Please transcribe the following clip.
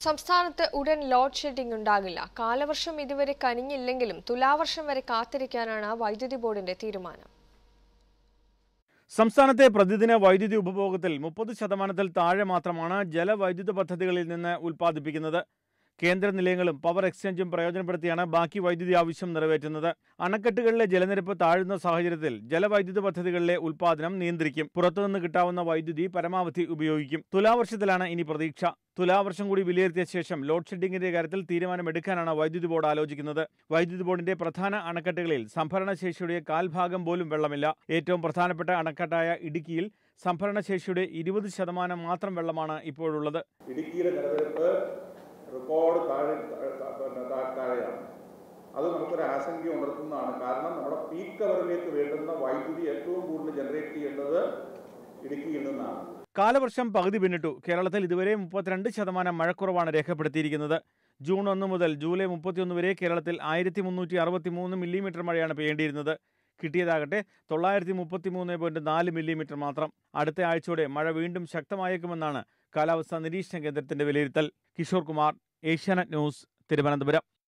സംസ്ഥാനത്ത് ഉടൻ load shedding ഉണ്ടാകില്ല കാലവർഷം ഇതുവരെ കനിഞ്ഞില്ലെങ്കിലും തുലാവർഷം വരെ കാത്തിരിക്കാനാണ് വൈദ്യുതി ബോർഡിന്റെ തീരുമാനം സംസ്ഥാനത്തെ പ്രതിദിന വൈദ്യുതി ഉപഭോഗത്തിൽ മുപ്പത് ശതമാനത്തിൽ താഴെ മാത്രമാണ് ജലവൈദ്യുത പദ്ധതികളിൽ നിന്ന് ഉൽപ്പാദിപ്പിക്കുന്നത് കേന്ദ്ര നിലയങ്ങളും പവർ എക്സ്ചേഞ്ചും പ്രയോജനപ്പെടുത്തിയാണ് ബാക്കി വൈദ്യുതി ആവശ്യം നിറവേറ്റുന്നത് അണക്കെട്ടുകളിലെ ജലനിരപ്പ് താഴുന്ന സാഹചര്യത്തിൽ ജലവൈദ്യുത പദ്ധതികളിലെ ഉൽപ്പാദനം നിയന്ത്രിക്കും പുറത്തുനിന്ന് കിട്ടാവുന്ന വൈദ്യുതി പരമാവധി ഉപയോഗിക്കും തുലാവർഷത്തിലാണ് ഇനി പ്രതീക്ഷ തുലാവർഷം കൂടി വിലയിരുത്തിയ ശേഷം ലോഡ് ഷെഡിംഗിന്റെ കാര്യത്തിൽ തീരുമാനമെടുക്കാനാണ് വൈദ്യുതി ബോർഡ് ആലോചിക്കുന്നത് വൈദ്യുതി ബോർഡിന്റെ പ്രധാന അണക്കെട്ടുകളിൽ സംഭരണശേഷിയുടെ കാൽഭാഗം പോലും വെള്ളമില്ല ഏറ്റവും പ്രധാനപ്പെട്ട അണക്കെട്ടായ ഇടുക്കിയിൽ സംഭരണശേഷിയുടെ ഇരുപത് ശതമാനം മാത്രം വെള്ളമാണ് ഇപ്പോഴുള്ളത് ഇടുക്കിയിലെ ജലനിരപ്പ് റെക്കോർഡ് താഴെ പിന്നെ താ- താഴെയാണ് അത് നമുക്കൊരു ആശങ്ക ഉണർത്തുന്നതാണ് കാരണം നമ്മുടെ പീക്ക് അവറിലേക്ക് വേണ്ടുന്ന വൈദ്യുതി ഏറ്റവും കൂടുതൽ ജനറേറ്റ് ചെയ്യേണ്ടത് ഇടുക്കിയിൽ നിന്നാണ് കാലവർഷം പകുതി പിന്നിട്ടു കേരളത്തിൽ ഇതുവരെ മുപ്പത്തിരണ്ട് ശതമാനം മഴക്കുറവാണ് രേഖപ്പെടുത്തിയിരിക്കുന്നത് ജൂൺ ഒന്ന് മുതൽ ജൂലൈ മുപ്പത്തിയൊന്ന് വരെ കേരളത്തിൽ ആയിരത്തി മുന്നൂറ്റി അറുപത്തി മൂന്ന് മില്ലിമീറ്റർ മഴയാണ് പെയ്യേണ്ടിയിരുന്നത് കിട്ടിയതാകട്ടെ തൊള്ളായിരത്തി മുപ്പത്തി മൂന്ന് പോയിന്റ് നാല് മില്ലിമീറ്റർ മാത്രം അടുത്ത ആഴ്ചയോടെ മഴ വീണ്ടും ശക്തമായേക്കുമെന്നാണ് കാലാവസ്ഥാ നിരീക്ഷണ കേന്ദ്രത്തിന്റെ വിലയിരുത്തൽ കിഷോർ കുമാർ ഏഷ്യാനെറ്റ് ന്യൂസ് തിരുവനന്തപുരം